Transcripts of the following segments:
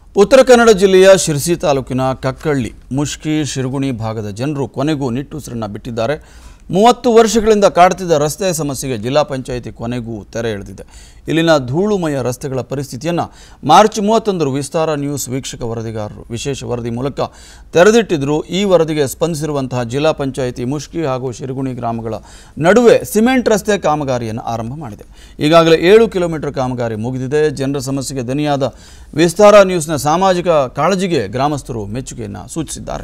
ಉತ್ತರ ಕನ್ನಡ ಜಿಲ್ಲೆಯ ಶಿರಸಿ ತಾಲೂಕಿನ ಕಕ್ಕಳ್ಳಿ ಮುಷ್ಕಿ ಶಿರುಗುಣಿ ಭಾಗದ ಜನರು ಕೊನೆಗೂ ನಿಟ್ಟುಸಿರನ್ನ ಬಿಟ್ಟಿದ್ದಾರೆ ಮೂವತ್ತು ವರ್ಷಗಳಿಂದ ಕಾಡ್ತಿದ್ದ ರಸ್ತೆ ಸಮಸ್ಯೆಗೆ ಜಿಲ್ಲಾ ಪಂಚಾಯಿತಿ ಕೊನೆಗೂ ತೆರೆ ಎಳೆದಿದೆ ಇಲ್ಲಿನ ಧೂಳುಮಯ ರಸ್ತೆಗಳ ಪರಿಸ್ಥಿತಿಯನ್ನು ಮಾರ್ಚ್ ಮೂವತ್ತೊಂದರ ವಿಸ್ತಾರ ನ್ಯೂಸ್ ವೀಕ್ಷಕ ವರದಿಗಾರರು ವಿಶೇಷ ವರದಿ ಮೂಲಕ ತೆರೆದಿಟ್ಟಿದ್ರು ಈ ವರದಿಗೆ ಸ್ಪಂದಿಸಿರುವಂತಹ ಜಿಲ್ಲಾ ಪಂಚಾಯಿತಿ ಮುಷ್ಕಿ ಹಾಗೂ ಶಿರುಗುಣಿ ಗ್ರಾಮಗಳ ನಡುವೆ ಸಿಮೆಂಟ್ ರಸ್ತೆ ಕಾಮಗಾರಿಯನ್ನು ಆರಂಭ ಮಾಡಿದೆ ಈಗಾಗಲೇ ಏಳು ಕಿಲೋಮೀಟರ್ ಕಾಮಗಾರಿ ಮುಗಿದಿದೆ ಜನರ ಸಮಸ್ಯೆಗೆ ದನಿಯಾದ ವಿಸ್ತಾರ ನ್ಯೂಸ್ನ ಸಾಮಾಜಿಕ ಕಾಳಜಿಗೆ ಗ್ರಾಮಸ್ಥರು ಮೆಚ್ಚುಗೆಯನ್ನು ಸೂಚಿಸಿದ್ದಾರೆ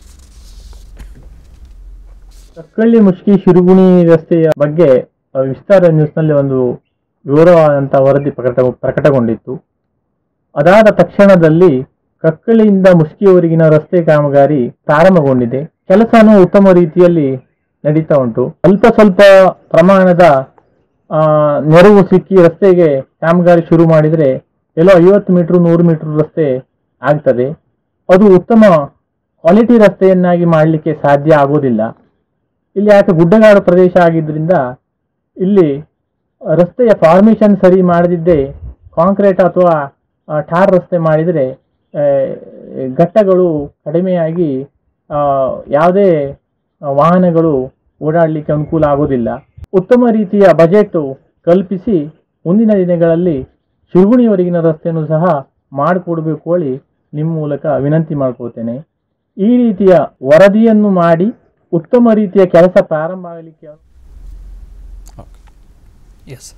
ಕಕ್ಕಳ್ಳಿ ಮುಷ್ಕಿ ಶಿರುಗುಣಿ ರಸ್ತೆಯ ಬಗ್ಗೆ ಆ, ವಿಸ್ತಾರ ನ್ಯೂಸ್ನಲ್ಲಿ ಒಂದು ವಿವರವಾದಂಥ ವರದಿ ಪ್ರಕಟ ಪ್ರಕಟಗೊಂಡಿತ್ತು ಅದಾದ ತಕ್ಷಣದಲ್ಲಿ ಕಕ್ಕಳ್ಳಿಯಿಂದ ಮುಷ್ಕಿಯವರೆಗಿನ ರಸ್ತೆ ಕಾಮಗಾರಿ ಪ್ರಾರಂಭಗೊಂಡಿದೆ ಕೆಲಸನೂ ಉತ್ತಮ ರೀತಿಯಲ್ಲಿ ನಡೀತಾ ಉಂಟು ಅಲ್ಪ ಸ್ವಲ್ಪ ಪ್ರಮಾಣದ ಆ, ನೆರವು ಸಿಕ್ಕಿ ರಸ್ತೆಗೆ ಕಾಮಗಾರಿ ಶುರು ಮಾಡಿದರೆ ಎಲ್ಲೋ ಐವತ್ತು ಮೀಟರ್ ನೂರು ಮೀಟರ್ ರಸ್ತೆ ಆಗ್ತದೆ ಅದು ಉತ್ತಮ ಕ್ವಾಲಿಟಿ ರಸ್ತೆಯನ್ನಾಗಿ ಮಾಡಲಿಕ್ಕೆ ಸಾಧ್ಯ ಆಗೋದಿಲ್ಲ ಇಲ್ಲಿ ಯಾಕೆ ಗುಡ್ಡಗಾಡು ಪ್ರದೇಶ ಆಗಿದ್ದರಿಂದ ಇಲ್ಲಿ ರಸ್ತೆಯ ಫಾರ್ಮೇಷನ್ ಸರಿ ಮಾಡದಿದ್ದೇ ಕಾಂಕ್ರೀಟ್ ಅಥವಾ ಆ, ಟಾರ್ ರಸ್ತೆ ಮಾಡಿದರೆ ಆ, ಘಟ್ಟಗಳು ಕಡಿಮೆಯಾಗಿ ಆ, ಯಾವುದೇ ವಾಹನಗಳು ಓಡಾಡಲಿಕ್ಕೆ ಅನುಕೂಲ ಆಗೋದಿಲ್ಲ ಉತ್ತಮ ರೀತಿಯ ಬಜೆಟ್ ಕಲ್ಪಿಸಿ ಮುಂದಿನ ದಿನಗಳಲ್ಲಿ ಶಿರುಗುಣಿಯವರೆಗಿನ ರಸ್ತೆಯನ್ನು ಸಹ ಮಾಡಿಕೊಡ್ಬೇಕು ಹೇಳಿ ನಿಮ್ಮ ಮೂಲಕ ವಿನಂತಿ ಮಾಡ್ಕೋತೇನೆ ಈ ರೀತಿಯ ವರದಿಯನ್ನು ಮಾಡಿ ಉತ್ತಮ ರೀತಿಯ ಕೆಲಸ ಪ್ರಾರಂಭ ಆಗಲಿಕ್ಕೆ ಎಸ್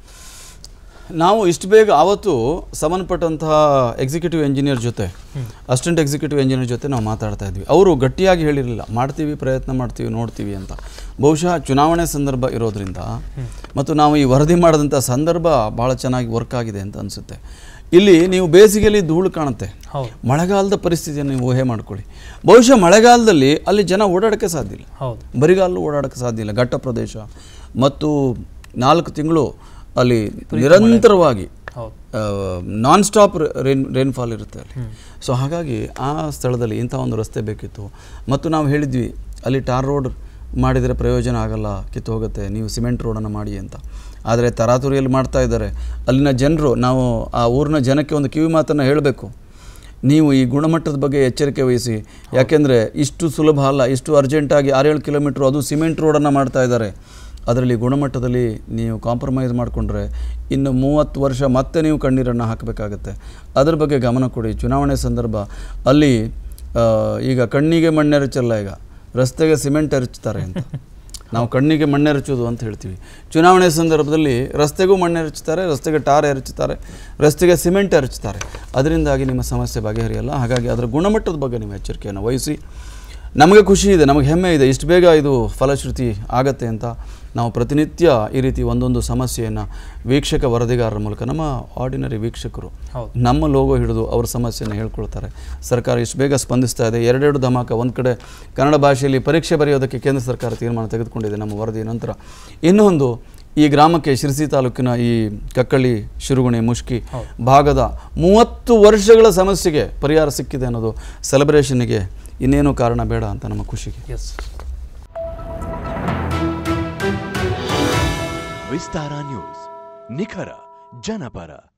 ನಾವು ಇಷ್ಟು ಬೇಗ ಆವತ್ತು ಸಂಬಂಧಪಟ್ಟಂತಹ ಎಕ್ಸಿಕ್ಯೂಟಿವ್ ಇಂಜಿನಿಯರ್ ಜೊತೆ ಅಸಿಸ್ಟೆಂಟ್ ಎಕ್ಸಿಕ್ಯೂಟಿವ್ ಇಂಜಿನಿಯರ್ ಜೊತೆ ನಾವು ಮಾತಾಡ್ತಾ ಇದ್ವಿ ಅವರು ಗಟ್ಟಿಯಾಗಿ ಹೇಳಿರಲಿಲ್ಲ ಮಾಡ್ತೀವಿ ಪ್ರಯತ್ನ ಮಾಡ್ತೀವಿ ನೋಡ್ತೀವಿ ಅಂತ ಬಹುಶಃ ಚುನಾವಣೆ ಸಂದರ್ಭ ಇರೋದ್ರಿಂದ ಮತ್ತು ನಾವು ಈ ವರದಿ ಮಾಡಿದಂಥ ಸಂದರ್ಭ ಭಾಳ ಚೆನ್ನಾಗಿ ವರ್ಕ್ ಆಗಿದೆ ಅಂತ ಅನಿಸುತ್ತೆ ಇಲ್ಲಿ ನೀವು ಬೇಸಿಗೆಯಲ್ಲಿ ಧೂಳು ಕಾಣುತ್ತೆ ಹೌದು ಮಳೆಗಾಲದ ಪರಿಸ್ಥಿತಿಯನ್ನು ನೀವು ಊಹೆ ಮಾಡ್ಕೊಳ್ಳಿ ಬಹುಶಃ ಮಳೆಗಾಲದಲ್ಲಿ ಅಲ್ಲಿ ಜನ ಓಡಾಡೋಕ್ಕೆ ಸಾಧ್ಯ ಇಲ್ಲ ಹೌದು ಬರಿಗಾಲಲ್ಲೂ ಓಡಾಡೋಕ್ಕೆ ಸಾಧ್ಯ ಇಲ್ಲ ಘಟ್ಟ ಪ್ರದೇಶ ಮತ್ತು ನಾಲ್ಕು ತಿಂಗಳು ಅಲ್ಲಿ ನಿರಂತರವಾಗಿ ಹೌದು ನಾನ್ ಸ್ಟಾಪ್ ರೇನ್ ರೇನ್ಫಾಲ್ ಇರುತ್ತೆ ಅಲ್ಲಿ ಸೊ ಹಾಗಾಗಿ ಆ ಸ್ಥಳದಲ್ಲಿ ಇಂಥ ಒಂದು ರಸ್ತೆ ಬೇಕಿತ್ತು ಮತ್ತು ನಾವು ಹೇಳಿದ್ವಿ ಅಲ್ಲಿ ಟಾರ್ ರೋಡ್ ಮಾಡಿದರೆ ಪ್ರಯೋಜನ ಆಗಲ್ಲ ಕಿತ್ತು ಹೋಗುತ್ತೆ ನೀವು ಸಿಮೆಂಟ್ ರೋಡನ್ನು ಮಾಡಿ ಅಂತ ಆದರೆ ತರಾತುರಿಯಲ್ಲಿ ಮಾಡ್ತಾ ಇದ್ದಾರೆ ಅಲ್ಲಿನ ಜನರು ನಾವು ಆ ಊರಿನ ಜನಕ್ಕೆ ಒಂದು ಕಿವಿ ಮಾತನ್ನು ಹೇಳಬೇಕು ನೀವು ಈ ಗುಣಮಟ್ಟದ ಬಗ್ಗೆ ಎಚ್ಚರಿಕೆ ವಹಿಸಿ ಯಾಕೆಂದರೆ ಇಷ್ಟು ಸುಲಭ ಅಲ್ಲ ಇಷ್ಟು ಅರ್ಜೆಂಟಾಗಿ ಆರೇಳು ಕಿಲೋಮೀಟ್ರು ಅದು ಸಿಮೆಂಟ್ ರೋಡನ್ನು ಮಾಡ್ತಾ ಇದ್ದಾರೆ ಅದರಲ್ಲಿ ಗುಣಮಟ್ಟದಲ್ಲಿ ನೀವು ಕಾಂಪ್ರಮೈಸ್ ಮಾಡಿಕೊಂಡ್ರೆ ಇನ್ನು ಮೂವತ್ತು ವರ್ಷ ಮತ್ತೆ ನೀವು ಕಣ್ಣೀರನ್ನು ಹಾಕಬೇಕಾಗತ್ತೆ ಅದ್ರ ಬಗ್ಗೆ ಗಮನ ಕೊಡಿ ಚುನಾವಣೆ ಸಂದರ್ಭ ಅಲ್ಲಿ ಆ, ಈಗ ಕಣ್ಣಿಗೆ ಮಣ್ಣೆರಚಲ್ಲ ಈಗ ರಸ್ತೆಗೆ ಸಿಮೆಂಟ್ ಎರಚ್ತಾರೆ ಅಂತ ನಾವು ಕಣ್ಣಿಗೆ ಮಣ್ಣೆರಚೋದು ಅಂತ ಹೇಳ್ತೀವಿ ಚುನಾವಣೆ ಸಂದರ್ಭದಲ್ಲಿ ರಸ್ತೆಗೂ ಮಣ್ಣೆರಚ್ತಾರೆ ರಸ್ತೆಗೆ ಟಾರ್ ಎರಚುತ್ತಾರೆ ರಸ್ತೆಗೆ ಸಿಮೆಂಟ್ ಎರಚುತ್ತಾರೆ ಅದರಿಂದಾಗಿ ನಿಮ್ಮ ಸಮಸ್ಯೆ ಬಗೆಹರಿಯಲ್ಲ ಹಾಗಾಗಿ ಅದರ ಗುಣಮಟ್ಟದ ಬಗ್ಗೆ ನೀವು ಎಚ್ಚರಿಕೆಯನ್ನು ವಹಿಸಿ ನಮಗೆ ಖುಷಿ ಇದೆ ನಮಗೆ ಹೆಮ್ಮೆ ಇದೆ ಇಷ್ಟು ಬೇಗ ಇದು ಫಲಶ್ರುತಿ ಆಗತ್ತೆ ಅಂತ ನಾವು ಪ್ರತಿನಿತ್ಯ ಈ ರೀತಿ ಒಂದೊಂದು ಸಮಸ್ಯೆಯನ್ನು ವೀಕ್ಷಕ ವರದಿಗಾರರ ಮೂಲಕ ನಮ್ಮ ಆರ್ಡಿನರಿ ವೀಕ್ಷಕರು ಹೌದು. ನಮ್ಮ ಲೋಗೋ ಹಿಡಿದು ಅವ್ರ ಸಮಸ್ಯೆಯನ್ನು ಹೇಳ್ಕೊಳ್ತಾರೆ ಸರ್ಕಾರ ಇಷ್ಟು ಬೇಗ ಸ್ಪಂದಿಸ್ತಾ ಇದೆ ಎರಡೆರಡು ಧಮಾಕ ಒಂದು ಕಡೆ ಕನ್ನಡ ಭಾಷೆಯಲ್ಲಿ ಪರೀಕ್ಷೆ ಬರೆಯೋದಕ್ಕೆ ಕೇಂದ್ರ ಸರ್ಕಾರ ತೀರ್ಮಾನ ತೆಗೆದುಕೊಂಡಿದೆ ನಮ್ಮ ವರದಿ ನಂತರ ಇನ್ನೊಂದು ಈ ಗ್ರಾಮಕ್ಕೆ ಶಿರಸಿ ತಾಲೂಕಿನ ಈ ಕಕ್ಕಳ್ಳಿ ಶಿರುಗುಣಿ ಮುಷ್ಕಿ ಭಾಗದ ಮೂವತ್ತು ವರ್ಷಗಳ ಸಮಸ್ಯೆಗೆ ಪರಿಹಾರ ಸಿಕ್ಕಿದೆ ಅನ್ನೋದು ಸೆಲೆಬ್ರೇಷನ್ನಿಗೆ ಇನ್ನೇನು ಕಾರಣ ಬೇಡ ಅಂತ ನಮ್ಮ ಖುಷಿಗೆ ಎಸ್ ವಿಸ್ತಾರ ನ್ಯೂಸ್ ನಿಖರ ಜನಪರ